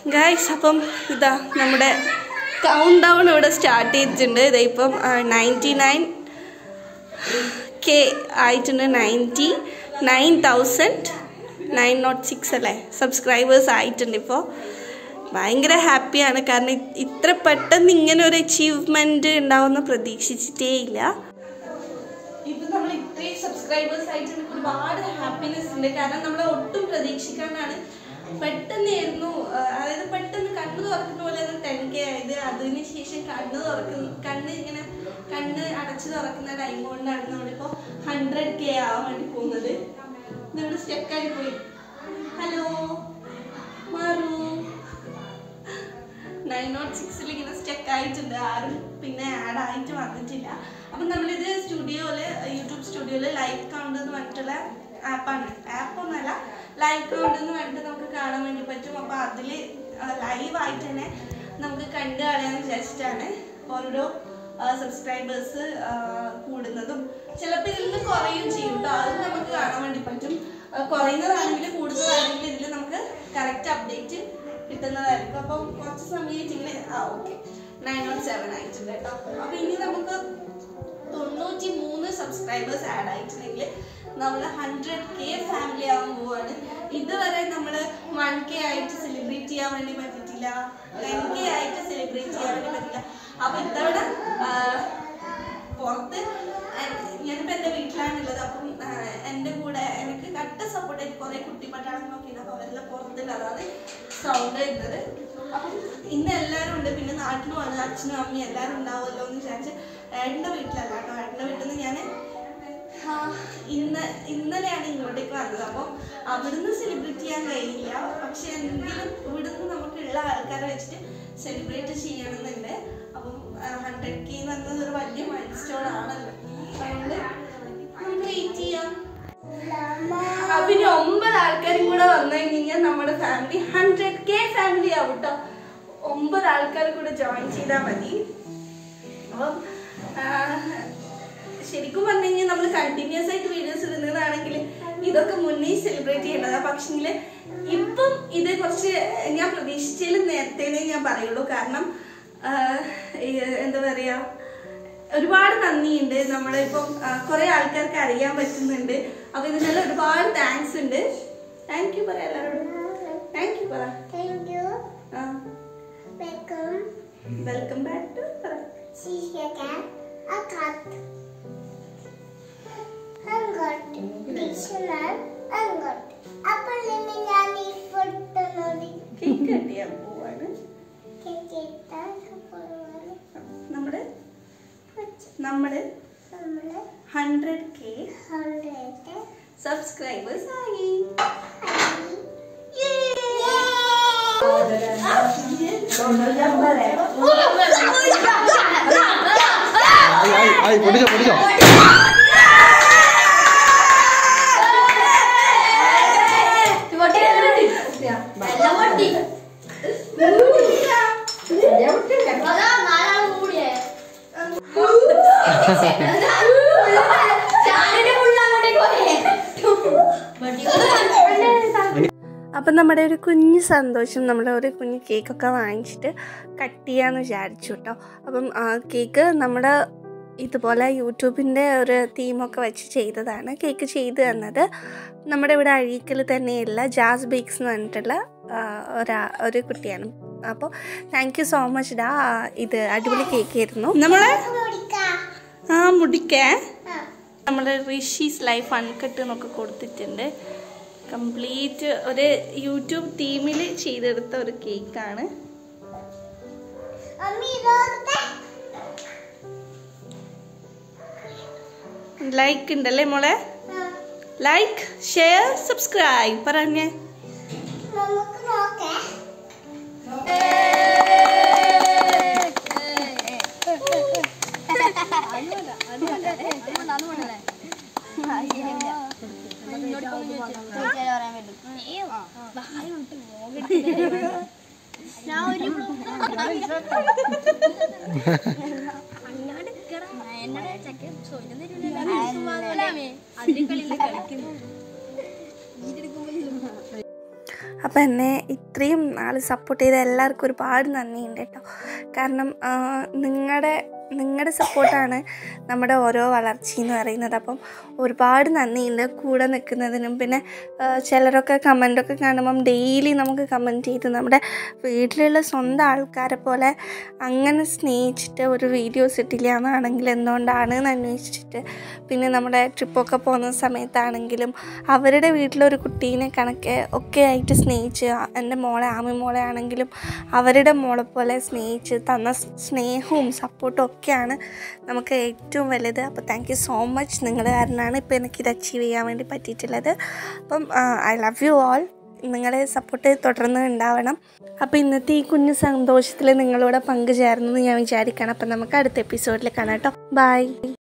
Guys അപ്പം ഇതാ നമ്മുടെ കൗണ്ട് ഡൗൺ ഇവിടെ സ്റ്റാർട്ട് ചെയ്തിട്ടുണ്ട് ഇതാ ഇപ്പം നയൻറ്റി നയൻ കെ ആയിട്ടുണ്ട് ninety nine thousand nine nought six അല്ലേ സബ്സ്ക്രൈബേഴ്സ് ആയിട്ടുണ്ട് ഇപ്പോൾ ഭയങ്കര ഹാപ്പിയാണ് കാരണം ഇ- ഇത്ര പെട്ടെന്ന് ഇങ്ങനെ ഒരു അച്ചീവ്മെൻറ്റ് ഉണ്ടാവുമെന്ന് പ്രതീക്ഷിച്ചിട്ടേ ഇല്ല ഇപ്പൊ നമ്മൾ ഇത്രയും സബ്സ്ക്രൈബേഴ്സ് ആയിട്ട് ഒരുപാട് ഹാപ്പിനെസ് ഉണ്ട് കാരണം നമ്മൾ ഒട്ടും പ്രതീക്ഷിക്കാനാണ് പെട്ടെന്നായിരുന്നു ആ, അതായത് പെട്ടെന്ന് കണ്ണ് തുറക്കുന്ന പോലെ ടെൻ കെ ആയത് അതിന് ശേഷം കണ്ണ് തുറക്കുന്ന കണ്ണ് ഇങ്ങനെ കണ്ണ് അടച്ചു തുറക്കുന്ന ടൈം കൊണ്ടാണ് നമ്മളിപ്പോ ഹൺഡ്രഡ് കെ ആവാൻ വേണ്ടി പോകുന്നത് നമ്മൾ സ്റ്റെക്കായി പോയി ഹലോ മാറൂ നയൻ നോട്ട് സിക്സിൽ ഇങ്ങനെ സ്റ്റക്ക് ആയിട്ടുണ്ട് ആരും പിന്നെ ആഡ് ആയിട്ട് വന്നിട്ടില്ല അപ്പം നമ്മളിത് സ്റ്റുഡിയോയില് യൂട്യൂബ് സ്റ്റുഡിയോയില് ലൈവ് കൗണ്ട് എന്ന് പറഞ്ഞിട്ടുള്ള ആപ്പാണ് ആപ്പ് ഒന്നല്ല ലൈവ് കൗണ്ട് എന്ന് പറഞ്ഞിട്ട് നമുക്ക് കാണാൻ വേണ്ടി പറ്റും അപ്പോൾ അതിൽ ലൈവ് ആയിട്ട് തന്നെ നമുക്ക് കണ്ടു കളയാന്ന് വിചാരിച്ചിട്ടാണ് ഓരോ സബ്സ്ക്രൈബേഴ്സ് കൂടുന്നതും ചിലപ്പോൾ ഇതിൽ നിന്ന് കുറയും ചെയ്യും കേട്ടോ അത് നമുക്ക് കാണാൻ വേണ്ടി പറ്റും ആ, കുറയുന്നതാണെങ്കിൽ കൂടുതലാണെങ്കിൽ ഇതിൽ നമുക്ക് കറക്റ്റ് അപ്ഡേറ്റ് കിട്ടുന്നതായിരിക്കും അപ്പം കുറച്ച് സമയമായിട്ട് ഇങ്ങനെ ആ ഓക്കെ നയൻ വൺ സെവൻ ആയിട്ടുണ്ട് കേട്ടോ അപ്പം ഇനി നമുക്ക് തൊണ്ണൂറ്റി മൂന്ന് സബ്സ്ക്രൈബേഴ്സ് ആഡ് ആയിട്ടുണ്ടെങ്കിൽ നമ്മൾ ഹൺഡ്രഡ് കെ ഫാമിലി ആവാൻ പോവാണ് ഇതുവരെ നമ്മൾ വൺ കെ ആയിട്ട് സെലിബ്രേറ്റ് ചെയ്യാൻ വേണ്ടി പറ്റിയിട്ടില്ല ടെൻ കെ ആയിട്ട് സെലിബ്രേറ്റ് ചെയ്യാൻ വേണ്ടി പറ്റില്ല അപ്പം ഇത്തവണ ആ, പുറത്ത് എൻ- ഞാനിപ്പോ എന്റെ വീട്ടിലാണുള്ളത് അപ്പം ആ, എന്റെ കൂടെ എനിക്ക് കട്ട സപ്പോർട്ട് ആയിട്ട് കുറെ കുട്ടി പട്ടാളങ്ങളൊക്കെ ഉണ്ട് അപ്പൊ അവരെല്ലാം പുറത്തുണ്ട് അതാണ് സൗണ്ട് വരുന്നത് അപ്പം ഇന്ന് എല്ലാവരും ഉണ്ട് പിന്നെ നാട്ടിൽ വന്ന് അച്ഛനും അമ്മയും എല്ലാവരും ഉണ്ടാവുമല്ലോ എന്ന് വിചാരിച്ച് ഏട്ടൻ്റെ വീട്ടിലല്ല കേട്ടോ ഏട്ടൻ്റെ വീട്ടിൽ നിന്ന് ഞാൻ ഇന്ന് ഇന്നലെയാണ് ഇങ്ങോട്ടേക്ക് വന്നത് അപ്പം അവിടുന്ന് സെലിബ്രേറ്റ് ചെയ്യാൻ കഴിയില്ല പക്ഷെ എങ്കിലും ഇവിടുന്ന് നമുക്കുള്ള ആൾക്കാരെ വെച്ചിട്ട് സെലിബ്രേറ്റ് ചെയ്യണമെന്നുണ്ട് അപ്പം ഹൺഡ്രഡ് കെ എന്ന് പറയുന്നത് ഒരു വലിയ മൈൽ സ്റ്റോൺ ആണല്ലോ അതുകൊണ്ട് നമുക്ക് വെയിറ്റ് ചെയ്യാം അപ്പൊ ഇനി ഒമ്പത് ആൾക്കാരും കൂടെ വന്നു കഴിഞ്ഞാൽ നമ്മുടെ ഫാമിലി ഹൺഡ്രഡ് കെ ഫാമിലി ആവും കേട്ടോ ഒമ്പത് ആൾക്കാർ കൂടെ ജോയിൻ ചെയ്താൽ മതി അപ്പം ആ, ശരിക്കും പറഞ്ഞു കഴിഞ്ഞാൽ നമ്മൾ കണ്ടിന്യൂസ് ആയിട്ട് വീഡിയോസ് ഇടുന്നതാണെങ്കിൽ ഇതൊക്കെ മുന്നേ സെലിബ്രേറ്റ് ചെയ്യേണ്ടതാണ് പക്ഷെങ്കിൽ ഇപ്പം ഇത് കുറച്ച് ഞാൻ പ്രതീക്ഷിച്ചതിലും നേരത്തേനെ ഞാൻ പറയുള്ളൂ കാരണം ആ, ഈ എന്താ പറയാ ഒരുപാട് നന്ദിയുണ്ട് നമ്മളിപ്പം കുറെ ആൾക്കാർക്ക് അറിയാൻ പറ്റുന്നുണ്ട് അപ്പൊ ഇതിനെല്ലാം ഒരുപാട് താങ്ക്സ് ഉണ്ട് താങ്ക് യു പറ എല്ലാവരോടും താങ്ക് യു പറ Thank you. ആ Welcome. വെൽക്കം ബാക്ക് ടു പറ See you again. A cat. Angot. Dictionary. Angot. അപ്പോൾ ഇനി ഞാൻ ഈ ഫോട്ടോ നോടി കേക്ക് കട്ട് ചെയ്യാൻ പോവാണ് കേട്ടാൽ നമ്മുടെ നമ്മുടെ നമ്മള് ഹൺഡ്രഡ് കെ ഹൺഡ്രഡ് സബ്സ്ക്രൈബേഴ്സ് ആയി ആയി ആയി പൊടിച്ചോ പൊടിച്ചോ അപ്പം നമ്മുടെ ഒരു കുഞ്ഞ് സന്തോഷം നമ്മൾ ഒരു കുഞ്ഞ് കേക്കൊക്കെ വാങ്ങിച്ചിട്ട് കട്ട് ചെയ്യാമെന്ന് വിചാരിച്ചു കേട്ടോ അപ്പം ആ കേക്ക് നമ്മുടെ ഇതുപോലെ യൂട്യൂബിൻ്റെ ഒരു തീമൊക്കെ വെച്ച് ചെയ്തതാണ് കേക്ക് ചെയ്തു തന്നത് നമ്മുടെ ഇവിടെ അഴീക്കൽ തന്നെയുള്ള ജാസ് ബേക്സ് എന്ന് പറഞ്ഞിട്ടുള്ള ആ, ഒരാ ഒരു കുട്ടിയാണ് അപ്പോൾ താങ്ക് യു സോ മച്ച് ഡാ ഇത് അടിപൊളി കേക്ക് ആയിരുന്നു നമ്മളെ ആ മുടിക്കേ നമ്മൾ ഋഷീസ് ലൈഫ് അൺകട്ട് എന്നൊക്കെ കൊടുത്തിട്ടുണ്ട് കംപ്ലീറ്റ് ഒരു യൂട്യൂബ് ടീമിൽ ചെയ്തെടുത്ത ഒരു കേക്കാണ് അമ്മി ഇതോട്ടെ ലൈക്ക് ഉണ്ടല്ലേ മോളെ ലൈക്ക് ഷെയർ സബ്സ്ക്രൈബ് പറഞ്ഞേ നമുക്ക് നോക്കേ അപ്പോൾ എന്നെ ഇത്രയും നാൾ സപ്പോർട്ട് ചെയ്ത എല്ലാവർക്കും ഒരുപാട് നന്ദിയുണ്ട് കേട്ടോ കാരണം നിങ്ങളുടെ നിങ്ങളുടെ സപ്പോർട്ടാണ് നമ്മുടെ ഓരോ വളർച്ച എന്ന് പറയുന്നത് അപ്പം ഒരുപാട് നന്ദിയുണ്ട് കൂടെ നിൽക്കുന്നതിനും പിന്നെ ആ, ചിലരൊക്കെ കമൻറ്റൊക്കെ കാണുമ്പം ഡെയിലി നമുക്ക് കമൻറ്റ് ചെയ്ത് നമ്മുടെ വീട്ടിലുള്ള സ്വന്തം ആൾക്കാരെ പോലെ അങ്ങനെ സ്നേഹിച്ചിട്ട് ഒരു വീഡിയോസ് ഇട്ടില്ല എന്നാണെങ്കിൽ എന്തുകൊണ്ടാണ് എന്ന് അന്വേഷിച്ചിട്ട് പിന്നെ നമ്മുടെ ട്രിപ്പൊക്കെ പോകുന്ന സമയത്താണെങ്കിലും അവരുടെ വീട്ടിലൊരു കുട്ടീനെ കണക്കെ ഒക്കെ ആയിട്ട് സ്നേഹിച്ച് ആ- എൻ്റെ മോളെ ആമി മോളെ ആണെങ്കിലും അവരുടെ മോളെ പോലെ സ്നേഹിച്ച് തന്ന സ് സ്നേഹവും സപ്പോർട്ടും ഒക്കെയാണ് നമുക്ക് ഏറ്റവും വലുത് അപ്പോൾ താങ്ക് യു സോ മച്ച് നിങ്ങൾ കാരണമാണ് ഇപ്പോൾ എനിക്കിത് അച്ചീവ് ചെയ്യാൻ വേണ്ടി പറ്റിയിട്ടുള്ളത് അപ്പം ഐ ലവ് യു ഓൾ നിങ്ങളെ സപ്പോർട്ട് തുടർന്ന് ഉണ്ടാവണം അപ്പോൾ ഇന്നത്തെ ഈ കുഞ്ഞു സന്തോഷത്തിൽ നിങ്ങളോട് പങ്കുചേർന്നു എന്ന് ഞാൻ വിചാരിക്കണം അപ്പം നമുക്ക് അടുത്ത എപ്പിസോഡിൽ കാണാം കേട്ടോ ബൈ